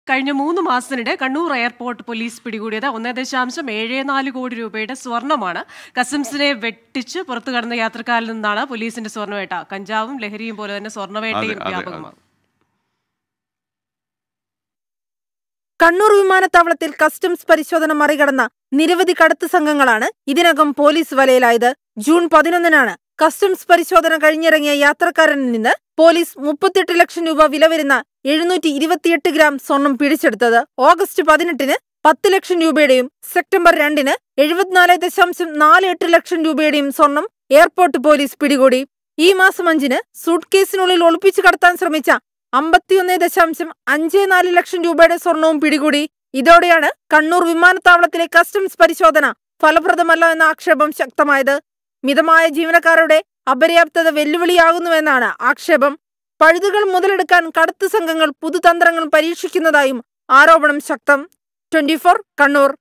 കഴിഞ്ഞ മൂന്ന് മാസത്തിനിടെ കണ്ണൂർ എയർപോർട്ട് പോലീസ് പിടികൂടിയത് ഒന്നേ ദശാംശം ഏഴ് നാല് കോടി രൂപയുടെ സ്വർണമാണ് കസ്റ്റംസിനെ വെട്ടിച്ച് പുറത്തു കടന്ന യാത്രക്കാരിൽ നിന്നാണ് പോലീസിന്റെ സ്വർണ്ണവേട്ട കഞ്ചാവും ലഹരിയും പോലെ തന്നെ സ്വർണ്ണവേട്ടയും അതെ, അതെ, വ്യാപകമാകും കണ്ണൂർ വിമാനത്താവളത്തിൽ കസ്റ്റംസ് പരിശോധന മറികടന്ന നിരവധി കടത്ത് സംഘങ്ങളാണ് ഇതിനകം പോലീസ് വലയിലായത് ജൂൺ പതിനൊന്നിനാണ് കസ്റ്റംസ് പരിശോധന കഴിഞ്ഞിറങ്ങിയ യാത്രക്കാരനിൽ നിന്ന് പോലീസ് മുപ്പത്തിയെട്ട് ലക്ഷം രൂപ വില വരുന്ന എഴുന്നൂറ്റി ഇരുപത്തിയെട്ട് ഗ്രാം സ്വർണം പിടിച്ചെടുത്തത് ഓഗസ്റ്റ് പതിനെട്ടിന് പത്ത് ലക്ഷം രൂപയുടെയും സെപ്റ്റംബർ രണ്ടിന് എഴുപത്തിനാല് ദശാംശം നാല് എട്ട് ലക്ഷം രൂപയുടെയും സ്വർണം എയർപോർട്ട് പോലീസ് പിടികൂടി ഈ മാസം അഞ്ചിന് സൂട്ട് കേസിനുള്ളിൽ ഒളിപ്പിച്ചു കടത്താൻ ശ്രമിച്ച അമ്പത്തിയൊന്ന് ദശാംശം അഞ്ച് നാല് ലക്ഷം രൂപയുടെ സ്വർണവും പിടികൂടി ഇതോടെയാണ് കണ്ണൂർ വിമാനത്താവളത്തിലെ കസ്റ്റംസ് പരിശോധന ഫലപ്രദമല്ല എന്ന ആക്ഷേപം ശക്തമായത് മിതമായ ജീവനക്കാരുടെ അപര്യാപ്തത വെല്ലുവിളിയാകുന്നുവെന്നാണ് ആക്ഷേപം പഴുതുകൾ മുതലെടുക്കാൻ കടത്തു സംഘങ്ങൾ പുതുതന്ത്രങ്ങൾ പരീക്ഷിക്കുന്നതായും ആരോപണം ശക്തം ട്വന്റി കണ്ണൂർ